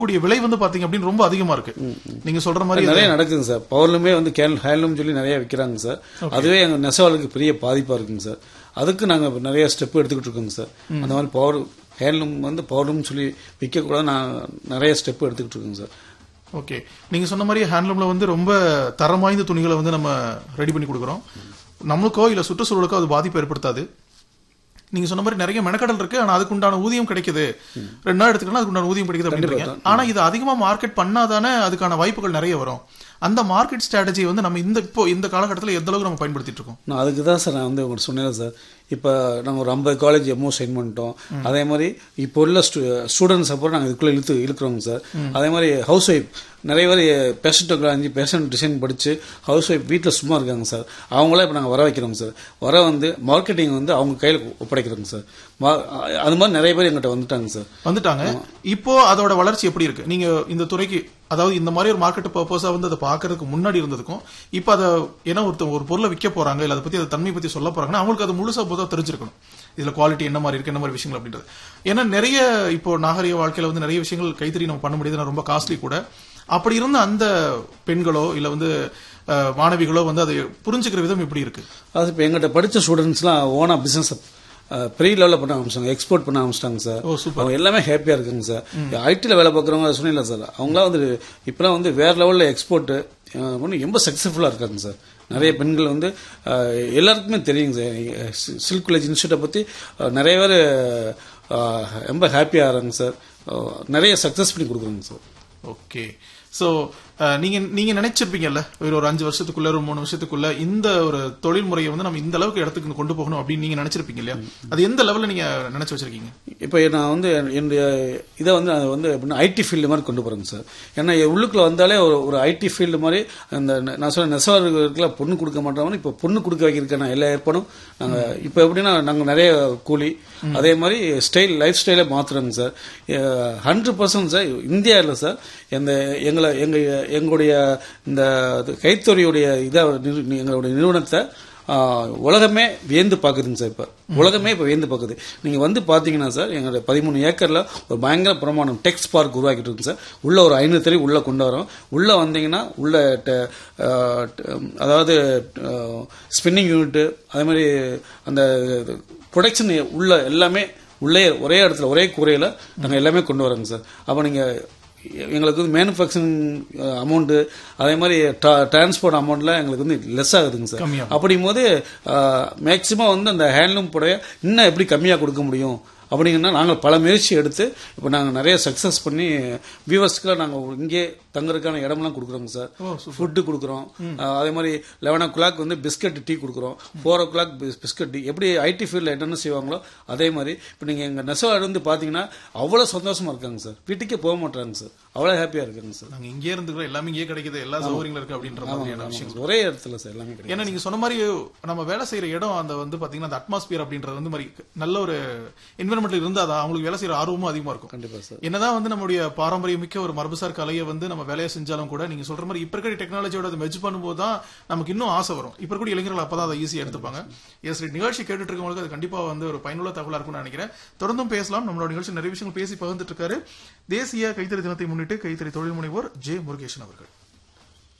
கூடிய விலை வந்து பாத்தீங்க அப்படின்னு ரொம்ப அதிகமா இருக்கு நீங்க சொல்ற மாதிரி நிறைய நடக்குதுங்க சார் பவர்லூமே வந்து கேன் ஹேண்ட்லூம் சொல்லி நிறைய விற்கிறாங்க சார் அதுவே எங்க நெசவாளுக்கு பெரிய பாதிப்பா இருக்குங்க சார் அதுக்கு நாங்க நிறைய ஸ்டெப் எடுத்துக்கிட்டு இருக்கோங்க சார் அந்த மாதிரி பவர் ஹேண்ட்லூம் வந்து பவர்லூம் சொல்லி விற்க கூட நான் நிறைய ஸ்டெப் எடுத்துக்கிட்டு இருக்கேங்க சார் ஓகே நீங்க சொன்ன மாதிரி ஹேண்ட்லூம்ல வந்து ரொம்ப தரம் வாய்ந்த துணிகளை வந்து நம்ம ரெடி பண்ணி கொடுக்குறோம் நம்மளுக்கோ இல்ல சுற்றுச்சூழலுக்கோ அது பாதிப்பு ஏற்படுத்தாது நீங்க சொன்ன மாதிரி நிறைய மெனக்கடல் இருக்கு ஆனா அதுக்கு உண்டான ஊதியம் கிடைக்குது ரெண்டு நாள் எடுத்துக்கலாம் அதுக்கு உண்டான ஊதியம் கிடைக்குது அப்படின்றீங்க ஆனா இது அதிகமா மார்க்கெட் பண்ணாதானே அதுக்கான வாய்ப்புகள் நிறைய வரும் அந்த மார்க்கெட் ஸ்ட்ராட்டஜி வந்து நம்ம இந்த இப்போ இந்த காலகட்டத்தில் எந்த அளவுக்கு நம்ம பயன்படுத்திட்டு இருக்கோம் நான் அதுக்கு தான் சார் நான் வந்து உங்களுக்கு சொன்னேன் சார் இப்போ நாங்கள் ஒரு ஐம்பது காலேஜ் எம்ஓ சைன் பண்ணிட்டோம் அதே மாதிரி இப்போ உள்ள ஸ்டூடெண்ட்ஸ் அப்புறம் நாங்கள் இதுக்குள்ளே இழுத்து இழுக்கிறோங்க சார் அதே மாதிரி ஹவுஸ் ஒய்ஃப் நிறைய பேர் பேஷண்ட் அஞ்சு பேஷண்ட் டிசைன் படித்து ஹவுஸ் ஒய்ஃப் வீட்டில் சும்மா இருக்காங்க சார் அவங்கள இப்போ நாங்கள் வர வைக்கிறோங்க சார் வர வந்து மார்க்கெட்டிங் வந்து அவங்க கையில் ஒப்படைக்கிறோங்க சார் மா- அது மாதிரி நிறைய பேர் எங்கிட்ட வந்துட்டாங்க சார் வந்துட்டாங்க இப்போ அதோட வளர்ச்சி எப்படி இருக்கு நீங்க இந்த துறைக்கு அதாவது இந்த மாதிரி ஒரு மார்க்கெட் பர்பஸா வந்து அதை பாக்குறதுக்கு முன்னாடி இருந்ததுக்கும் இப்போ அதை ஏன்னா ஒருத்தவங்க ஒரு பொருளை விற்க போறாங்க இல்ல அதை பத்தி அதை தன்மை பத்தி சொல்ல போறாங்கன்னா அவங்களுக்கு அது முழுசா போதா தெரிஞ்சிருக்கணும் இதுல குவாலிட்டி என்ன மாதிரி இருக்கு என்ன மாதிரி விஷயங்கள் அப்படின்றது ஏன்னா நிறைய இப்போ நாகரிக வாழ்க்கையில வந்து நிறைய விஷயங்கள் கைத்தறி நம்ம பண்ண முடியுது ரொம்ப காஸ்ட்லி கூட அப்படி இருந்த அந்த பெண்களோ இல்ல வந்து அஹ், மாணவிகளோ வந்து அதை புரிஞ்சுக்கிற விதம் எப்படி இருக்கு அது இப்போ எங்கிட்ட படித்த ஸ்டூடெண்ட்ஸ்லாம் ஓனாக பிஸ்னஸ் பெரிய லெவலில் பண்ண ஆரம்பிச்சிட்டாங்க எக்ஸ்போர்ட் பண்ண ஆரம்பிச்சிட்டாங்க சார் ஓ, super. அவங்க எல்லாமே ஹாப்பியாக இருக்காங்க சார் ஐடியில் வேலை பார்க்குறவங்க சொன்னீங்களா சார் அவங்களாம் வந்து இப்போலாம் வந்து வேற லெவலில் எக்ஸ்போர்ட் ஒன்று ரொம்ப சக்ஸஸ்ஃபுல்லாக இருக்காங்க சார் நிறைய பெண்கள் வந்து அஹ், எல்லாருக்குமே தெரியுங்க சார் சில்க் வில்லேஜ் இன்ஸ்டியூட்டை பற்றி நிறைய பேர் அஹ், ரொம்ப ஹாப்பியாக ஆகிறாங்க சார் அஹ், நிறைய சக்ஸஸ் பண்ணி கொடுக்குறாங்க சார் ஓகே சோ நீங்க நீங்க நினைச்சிருப்பீங்கல்ல ஒரு ஒரு அஞ்சு வருஷத்துக்குள்ள ஒரு மூணு வருஷத்துக்குள்ள இந்த ஒரு தொழில் முறையை வந்து நம்ம இந்த அளவுக்கு இடத்துக்கு கொண்டு போகணும் அப்படின்னு நீங்க நினைச்சிருப்பீங்க இல்லையா அது எந்த லெவல்ல நீங்க நினைச்சு வச்சிருக்கீங்க இப்போ நான் வந்து என்னுடைய இதை வந்து அது வந்து எப்படின்னா ஐடி ஃபீல்டு மாதிரி கொண்டு போகிறேங்க சார் ஏன்னா என் உள்ளுக்குள்ள வந்தாலே ஒரு ஒரு ஐடி ஃபீல்டு மாதிரி அந்த நெ- நான் சொன்ன நெசவாளர்களுக்குலாம் பொண்ணு கொடுக்க மாட்டோம் இப்போ பொண்ணு கொடுக்க வைக்கிறதுக்கான எல்லா ஏற்பாடும் நாங்கள் இப்போ எப்படின்னா நாங்கள் நிறைய கூலி அதே மாதிரி ஸ்டைல் லைஃப் ஸ்டைலே மாற்றுறோங்க சார் ஹண்ட்ரட் பர்சன்ட் சார் இந்தியாவில் சார் இந்த எங்களை எங்கள் எங்களுடைய இந்த இது கைத்தொழியுடைய இதை நிறு- எங்களுடைய நிறுவனத்தை ஆஹ், உலகமே வியந்து பார்க்குதுங்க சார் இப்போ உலகமே இப்போ வியந்து பார்க்குது நீங்கள் வந்து பார்த்தீங்கன்னா சார் எங்களுடைய பதிமூணு ஏக்கரில் ஒரு பயங்கர பிரமாணம் டெக்ஸ் பார்க் உருவாக்கிட்டு இருக்கு சார் உள்ள ஒரு ஐநூறு தெரு உள்ளே கொண்டு வரோம் உள்ளே வந்தீங்கன்னா உள்ள ட- ஆஹ், ட- அதாவது ஸ்பின்னிங் யூனிட்டு அதே மாதிரி அந்த ப்ரொடக்ஷன் உள்ள எல்லாமே உள்ளே ஒரே இடத்துல ஒரே கூரையில் நாங்கள் எல்லாமே கொண்டு வரோங்க சார் அப்போ நீங்கள் எங்களுக்கு வந்து மேனுஃபேக்சரிங் அமௌண்ட்டு அதே மாதிரி டிரான்ஸ்போர்ட் அமௌண்ட்லாம் எங்களுக்கு வந்து லெஸ் ஆகுதுங்க சார் கம்மியாகும். அப்படிங்கும் போது மேக்சிமம் வந்து அந்த ஹேண்ட்லூம் புடைய இன்னும் எப்படி கம்மியாக கொடுக்க முடியும் அப்படிங்கன்னா நாங்கள் பல முயற்சி எடுத்து இப்போ நாங்கள் நிறைய சக்ஸஸ் பண்ணி வியூவர்ஸ்க்குலாம் நாங்கள் இங்கே தங்குறதுக்கான இடமெல்லாம் கொடுக்குறோங்க சார் ஃபுட்டு கொடுக்குறோம் அஹ், அதே மாதிரி லெவன் ஓ கிளாக் வந்து பிஸ்கட் டீ கொடுக்குறோம் four o'clock biscuit tea எப்படி ஐடி ஃபீல்டில் என்னென்ன செய்வாங்களோ அதே மாதிரி இப்போ நீங்கள் எங்கள் நெசவாடு வந்து பார்த்தீங்கன்னா அவ்வளோ சந்தோஷமா இருக்காங்க சார் வீட்டுக்கே போக மாட்டாங்க சார் அவ்வளோ ஹாப்பியாக இருக்காங்க சார் நாங்க இங்கே இருந்துக்கிறோம் எல்லாமே இங்கே கிடைக்குது எல்லா சௌகரியங்களும் இருக்கு அப்படின்ற மாதிரியான விஷயம் ஒரே இடத்துல சார் எல்லாமே கிடைக்கும் ஏன்னா நீங்க சொன்ன மாதிரி நம்ம வேலை செய்யற இடம் அந்த வந்து பாத்தீங்கன்னா அந்த அட்மாஸ்பியர் அப்படின்றது வந்து மாதிரி நல்ல ஒரு என்வரன்மெண்ட்ல இருந்தா தான் அவங்களுக்கு வேலை செய்யற ஆர்வமும் அதிகமா இருக்கும் கண்டிப்பாக சார் என்னதான் வந்து நம்முடைய பாரம்பரியமிக்க ஒரு மரபுசார் கலையை வந்து நம்ம வேலையை செஞ்சாலும் கூட நீங்க சொல்ற மாதிரி இப்ப இருக்கிற டெக்னாலஜியோட அதை மெர்ஜ் பண்ணும்போது தான் நமக்கு இன்னும் ஆசை வரும் இப்ப இருக்கக்கூடிய இளைஞர்கள் அப்பதான் அதை ஈஸியா எடுத்துப்பாங்க எஸ் நிகழ்ச்சி கேட்டுட்டு இருக்கவங்களுக்கு அது கண்டிப்பா வந்து ஒரு பயனுள்ள தகவலா இருக்கும்னு நினைக்கிறேன் தொடர்ந்தும் பேசலாம் நம்மளோட நிகழ்ச்சி நிறைய விஷயங்கள் பேசி பகிர்ந்துட்டு இருக்காரு தேசிய கைத்தறி தினத்தை முன்னிட்டு கைத்தறி தொழில் முனைவோர் ஜே முருகேசன் அவர்கள்